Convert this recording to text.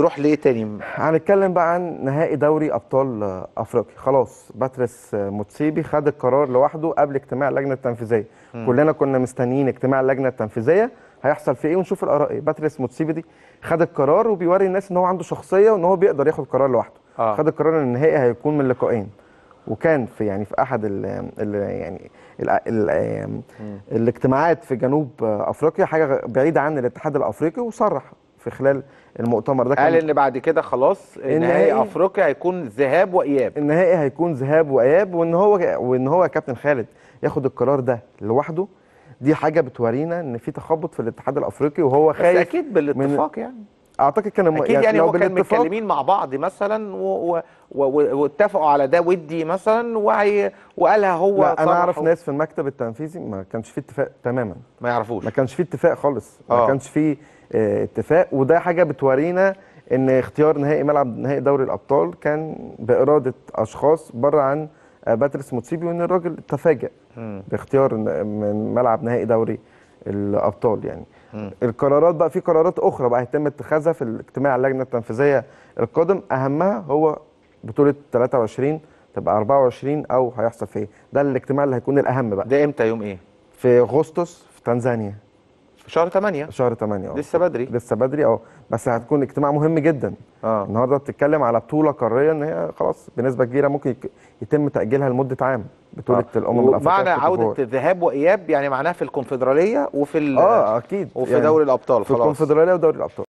نروح لايه تاني هنتكلم بقى عن نهائي دوري ابطال آه، افريقيا خلاص باتريس آه، موتسيبي خد القرار لوحده قبل اجتماع اللجنه التنفيذيه كلنا كنا مستنيين اجتماع اللجنه التنفيذيه هيحصل فيه ايه ونشوف الاراء ايه باتريس موتسيبي دي خد القرار وبيوري الناس ان هو عنده شخصيه وان هو بيقدر ياخد قرار لوحده آه. خد القرار ان النهائي هيكون من لقاءين وكان في يعني في احد ال ال يعني ال ال الاجتماعات في جنوب آه، افريقيا حاجه بعيده عن الاتحاد الافريقي وصرح في خلال المؤتمر ده قال كان ان بعد كده خلاص نهائي النهائي- افريقيا هيكون ذهاب واياب النهائي هيكون ذهاب واياب وان هو وان هو يا كابتن خالد ياخد القرار ده لوحده دي حاجه بتورينا ان في تخبط في الاتحاد الافريقي وهو بس خايف اكيد بالاتفاق يعني اعتقد كان الم- اكيد يعني لو هو كان بالاتفاق- متكلمين مع بعض مثلا و- و- و- واتفقوا على ده ودي مثلا وهي وقالها هو لا انا صرح اعرف و- ناس في المكتب التنفيذي ما كانش فيه اتفاق تماما ما يعرفوش ما كانش فيه اتفاق خالص آه. ما كانش فيه آه، اتفاق وده حاجه بتورينا ان اختيار نهائي ملعب نهائي دوري الابطال كان باراده اشخاص بره عن آه، باتريس موتسيبي وان الراجل تفاجئ باختيار ن- من ملعب نهائي دوري الابطال يعني القرارات بقى في قرارات اخرى بقى هيتم اتخاذها في الاجتماع اللجنه التنفيذيه القادم اهمها هو بطوله 23 تبقى 24 او هيحصل في ايه ده الاجتماع اللي هيكون الاهم بقى ده امتى يوم ايه في اغسطس في تنزانيا في شهر 8 شهر 8 اه لسه بدري لسه بدري اه بس هتكون اجتماع مهم جدا اه النهارده بتتكلم على بطوله قاريه ان هي خلاص بنسبه كبيره ممكن يك- يتم تاجيلها لمده عام بطوله الامم الافريقيه معنى في كوت عوده ديفوار. ذهاب واياب يعني معناها في الكونفدراليه وفي ال- اه اكيد وفي يعني دوري الابطال في خلاص الكونفدراليه ودوري الابطال